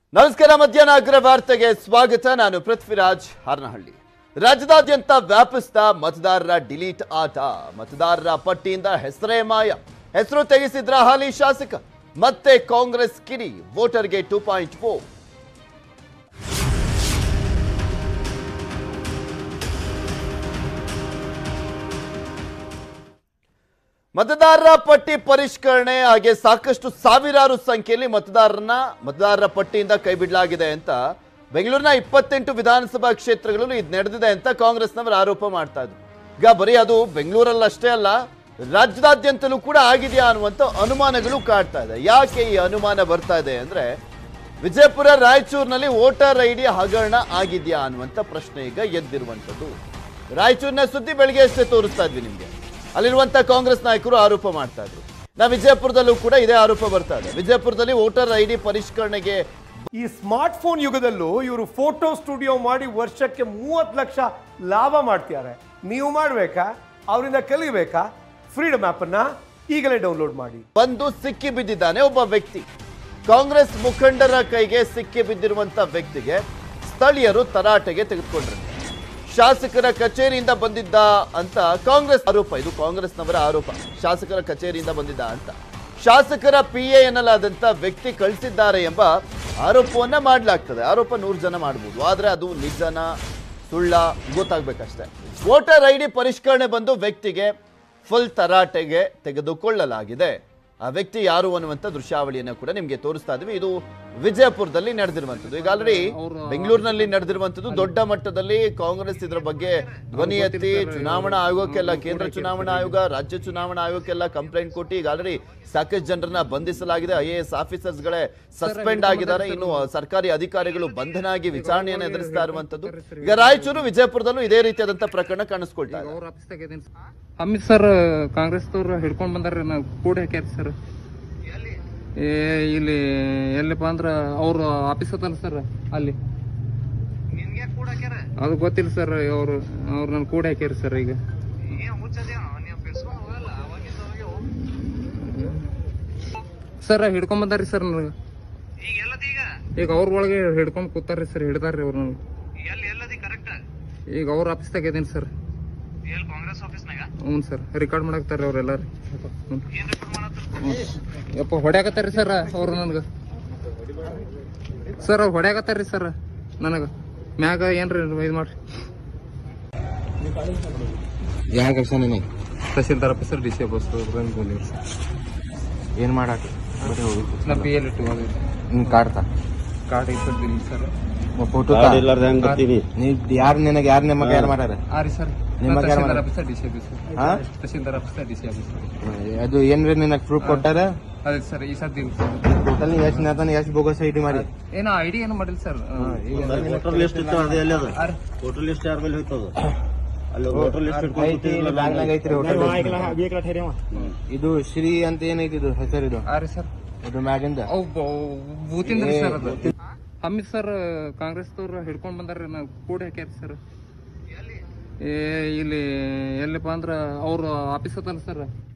ನಮಸ್ಕಾರ ಮಧ್ಯಾಹ್ನ ಅಗ್ರ ವಾರ್ತೆಗೆ ಸ್ವಾಗತ ನಾನು ಪೃಥ್ವಿರಾಜ್ ಹಾರನಹಳ್ಳಿ ರಾಜ್ಯದಾದ್ಯಂತ ವ್ಯಾಪಿಸಿದ ಮತದಾರರ ಡಿಲೀಟ್ ಆಟ ಮತದಾರರ ಪಟ್ಟಿಯಿಂದ ಹೆಸರೇ ಮಾಯ ಹೆಸರು ತೆಗೆಸಿದ್ರ ಹಾಲಿ ಶಾಸಕ ಮತ್ತೆ ಕಾಂಗ್ರೆಸ್ ಕಿಡಿ ವೋಟರ್ಗೆ ಟೂ ಪಾಯಿಂಟ್ ಫೋರ್ ಮತದಾರರ ಪಟ್ಟಿ ಪರಿಷ್ಕರಣೆ ಹಾಗೆ ಸಾಕಷ್ಟು ಸಾವಿರಾರು ಸಂಖ್ಯೆಯಲ್ಲಿ ಮತದಾರರನ್ನ ಮತದಾರರ ಪಟ್ಟಿಯಿಂದ ಕೈಬಿಡಲಾಗಿದೆ ಅಂತ ಬೆಂಗಳೂರಿನ ಇಪ್ಪತ್ತೆಂಟು ವಿಧಾನಸಭಾ ಕ್ಷೇತ್ರಗಳಲ್ಲೂ ಇದು ನಡೆದಿದೆ ಅಂತ ಕಾಂಗ್ರೆಸ್ನವರು ಆರೋಪ ಮಾಡ್ತಾ ಇದ್ರು ಈಗ ಬರೀ ಅದು ಬೆಂಗಳೂರಲ್ಲಷ್ಟೇ ಅಲ್ಲ ರಾಜ್ಯದಾದ್ಯಂತಲೂ ಕೂಡ ಆಗಿದೆಯಾ ಅನ್ನುವಂಥ ಅನುಮಾನಗಳು ಕಾಡ್ತಾ ಇದೆ ಯಾಕೆ ಈ ಅನುಮಾನ ಬರ್ತಾ ಇದೆ ಅಂದ್ರೆ ವಿಜಯಪುರ ರಾಯಚೂರಿನಲ್ಲಿ ವೋಟರ್ ಐ ಡಿ ಹಗರಣ ಆಗಿದೆಯಾ ಅನ್ನುವಂಥ ಪ್ರಶ್ನೆ ಈಗ ಎದ್ದಿರುವಂಥದ್ದು ರಾಯಚೂರಿನ ಸುದ್ದಿ ಬೆಳಗ್ಗೆ ಅಷ್ಟೇ ತೋರಿಸ್ತಾ ಇದ್ವಿ ನಿಮ್ಗೆ ಅಲ್ಲಿರುವಂತ ಕಾಂಗ್ರೆಸ್ ನಾಯಕರು ಆರೋಪ ಮಾಡ್ತಾ ಇದ್ರು ನಾ ವಿಜಯಪುರದಲ್ಲೂ ಕೂಡ ಇದೇ ಆರೋಪ ಬರ್ತಾ ಇದೆ ವಿಜಯಪುರದಲ್ಲಿ ವೋಟರ್ ಐ ಡಿ ಪರಿಷ್ಕರಣೆಗೆ ಈ ಸ್ಮಾರ್ಟ್ ಫೋನ್ ಯುಗದಲ್ಲೂ ಇವರು ಫೋಟೋ ಸ್ಟುಡಿಯೋ ಮಾಡಿ ವರ್ಷಕ್ಕೆ ಮೂವತ್ತು ಲಕ್ಷ ಲಾಭ ಮಾಡ್ತಿದ್ದಾರೆ ನೀವು ಮಾಡಬೇಕಾ ಅವರಿಂದ ಕಲಿಬೇಕಾ ಫ್ರೀಡಮ್ ಅನ್ನ ಈಗಲೇ ಡೌನ್ಲೋಡ್ ಮಾಡಿ ಬಂದು ಸಿಕ್ಕಿ ಬಿದ್ದಿದ್ದಾನೆ ಒಬ್ಬ ವ್ಯಕ್ತಿ ಕಾಂಗ್ರೆಸ್ ಮುಖಂಡರ ಕೈಗೆ ಸಿಕ್ಕಿ ಬಿದ್ದಿರುವಂತ ವ್ಯಕ್ತಿಗೆ ಸ್ಥಳೀಯರು ತರಾಟೆಗೆ ತೆಗೆದುಕೊಂಡ್ರು ಶಾಸಕರ ಕಚೇರಿಯಿಂದ ಬಂದಿದ್ದ ಅಂತ ಕಾಂಗ್ರೆಸ್ ಆರೋಪ ಇದು ಕಾಂಗ್ರೆಸ್ನವರ ಆರೋಪ ಶಾಸಕರ ಕಚೇರಿಯಿಂದ ಬಂದಿದ್ದ ಅಂತ ಶಾಸಕರ ಪಿ ಎ ಎನ್ನಲಾದಂತ ವ್ಯಕ್ತಿ ಕಳಿಸಿದ್ದಾರೆ ಎಂಬ ಆರೋಪವನ್ನ ಮಾಡಲಾಗ್ತದೆ ಆರೋಪ ನೂರು ಜನ ಮಾಡಬಹುದು ಆದ್ರೆ ಅದು ನಿಜನ ಸುಳ್ಳ ಗೊತ್ತಾಗ್ಬೇಕಷ್ಟೇ ವೋಟರ್ ಐ ಡಿ ಪರಿಷ್ಕರಣೆ ಬಂದು ವ್ಯಕ್ತಿಗೆ ಫುಲ್ ತರಾಟೆಗೆ ತೆಗೆದುಕೊಳ್ಳಲಾಗಿದೆ ಆ ವ್ಯಕ್ತಿ ಯಾರು ಅನ್ನುವಂಥ ದೃಶ್ಯಾವಳಿಯನ್ನು ಕೂಡ ನಿಮಗೆ ತೋರಿಸ್ತಾ ಇದ್ವಿ ಇದು ವಿಜಯಪುರದಲ್ಲಿ ನಡೆದಿರುವಂಥದ್ದು ಈಗ ಆಲ್ರೆಡಿ ಬೆಂಗಳೂರಿನಲ್ಲಿ ನಡೆದಿರುವಂಥದ್ದು ದೊಡ್ಡ ಮಟ್ಟದಲ್ಲಿ ಕಾಂಗ್ರೆಸ್ ಇದರ ಬಗ್ಗೆ ಧ್ವನಿ ಎತ್ತಿ ಚುನಾವಣಾ ಆಯೋಗಕ್ಕೆಲ್ಲ ಕೇಂದ್ರ ಚುನಾವಣಾ ಆಯೋಗ ರಾಜ್ಯ ಚುನಾವಣಾ ಆಯೋಗಕ್ಕೆಲ್ಲ ಕಂಪ್ಲೇಂಟ್ ಕೊಟ್ಟು ಈಗ ಆಲ್ರೆಡಿ ಸಾಕಷ್ಟು ಜನರನ್ನ ಬಂಧಿಸಲಾಗಿದೆ ಐ ಎ ಎಸ್ ಆಫೀಸರ್ಸ್ಗಳೇ ಸಸ್ಪೆಂಡ್ ಆಗಿದ್ದಾರೆ ಇನ್ನು ಸರ್ಕಾರಿ ಅಧಿಕಾರಿಗಳು ಬಂಧನ ಆಗಿ ವಿಚಾರಣೆಯನ್ನು ಎದುರಿಸ್ತಾ ಇರುವಂತದ್ದು ಈಗ ರಾಯಚೂರು ವಿಜಯಪುರದಲ್ಲೂ ಇದೇ ರೀತಿಯಾದಂತ ಪ್ರಕರಣ ಕಾಣಿಸ್ಕೊಳ್ತಾ ಇದೆ ಅವ್ರ ಆಫೀಸ್ದಾಗ ಇದೀನಿ ಅಮಿತ್ ಸರ್ ಕಾಂಗ್ರೆಸ್ದವ್ರು ಹಿಡ್ಕೊಂಡ್ ಬಂದಾರ್ರಿ ನಾವು ಕೂಡ ಹಾಕ್ಯಾರ ಸರ್ ಏ ಇಲ್ಲಿ ಎಲ್ಲಿಪ್ಪ ಅಂದ್ರ ಅವ್ರ ಆಫೀಸ್ ಅದ ಸರ್ ಅಲ್ಲಿ ಅದು ಗೊತ್ತಿಲ್ಲ ಸರ್ ಅವ್ರು ಅವ್ರು ನನ್ ಕೂಡ ಹಾಕ್ಯಾರ ಸರ್ ಈಗ ಸರ್ ಹಿಡ್ಕೊಂಡ್ ಬಂದಾರ್ರಿ ಸರ್ ನನಗೆ ಈಗ ಅವ್ರ ಒಳಗೆ ಹಿಡ್ಕೊಂಡ್ ಕೂತಾರ್ರಿ ಸರ್ ಹಿಡ್ದಾರ್ರಿ ಅವ್ರು ನನಗೆ ಈಗ ಅವ್ರ ಆಫೀಸ್ದಾಗ ಇದೀನಿ ಸರ್ ಹ್ಞೂ ಸರ್ ರೆಕಾರ್ಡ್ ಮಾಡಾಕ್ತಾರ ಅವ್ರೆಲ್ಲಾರು ಯಪ್ಪ ಹೊಡ್ಯಾಕತ್ತಾರ್ರಿ ಸರ್ ಅವ್ರು ನನಗೆ ಸರ್ ಅವ್ರು ಹೊಡ್ಯಾಕತ್ತಾರ್ರಿ ಸರ್ ನನಗೆ ಮ್ಯಾಗ ಏನ್ರಿ ಇದು ಮಾಡ್ರಿ ಯಾವ ಕೆಲಸ ನಿನಗೆ ತಹಸೀಲ್ದಾರ್ ಆಫೀಸರ್ ಡಿ ಸಿ ಬಸ್ ಬಂದಿವ್ರಿ ಏನ್ ಮಾಡಾಕ ನಾ ಪಿ ಎಲ್ ಇಟ್ಟು ಬಂದಿವ್ರಿ ನಿನ್ ಕಾಡ್ತಾ ಕಾರ್ಡ್ ಇಟ್ಟಿದ್ದೀನಿ ಸರ್ ಫೋಟೋ ನೀ ಯಾರು ನಿನಗೆ ಯಾರು ನಿಮಗೆ ಯಾರು ಮಾಡ್ಯಾರ ಆ ರೀ ಸರ್ ನಿಮಗೆ ಯಾರು ತಹಸೀಲ್ದಾರ್ ಮಾಡ್ಯಾರ? ಆಫೀಸರ್ ಡಿ ಸಿ ಆಫೀಸರ್ ಹಾ tahsildar officer D C officer ಅದು ಏನ್ರಿ ನಿನಗೆ ಪ್ರೂಫ್ ಕೊಟ್ಟಾರ ಅದೇ ಸರ್ ಈ ಸದ್ಯ ಟೋಟಲ್ ಎಷ್ಟು ನೇತಾನ ಎಷ್ಟು ಬೋಗಸ್ ಐಡಿ ಮಾಡಿ ಏನೋ ಐಡಿ ಏನು ಮಾಡಿಲ್ಲ ಸರ್ ವೋಟರ್ ಲಿಸ್ಟ್ ಇತ್ತು ಅದೇ ಎಲ್ಲಿ ಅದು ವೋಟರ್ ಲಿಸ್ಟ್ ಯಾರ ಮೇಲೆ ಹೋಯ್ತದ ಅಲ್ಲಿ ವೋಟರ್ ಲಿಸ್ಟ್ ಐತಿ ಇಲ್ಲಿ ಬ್ಯಾಗ್ನಾಗ ಐತ್ರಿ ಹೋಟೆಲ್ ಇದು ಶ್ರೀ ಅಂತ ಏನೈತಿ ಇದು ಹೆಸರು ಇದು ಆ ರೀ ಸರ್ ಇದು ಮ್ಯಾಗಿಂದ ಅವು ಬೂತಿಂದ್ರಿ ಸರ್ ಅದು ಅಮಿತ್ ಸರ್ ಕಾಂಗ್ರೆಸ್ದವ್ರು ಹಿಡ್ಕೊಂಡ್ ಬಂದಾರ್ರಿ ನಾವು ಕೂಡ ಹಾಕ್ಯಾರ ಸರ್ ಏ ಇಲ್ಲಿ ಎಲ್ಲಿಪ್ಪ ಅಂದ್ರ ಅವ್ರ ಆಫೀಸ್ ಅದಲ್ಲ ಸರ್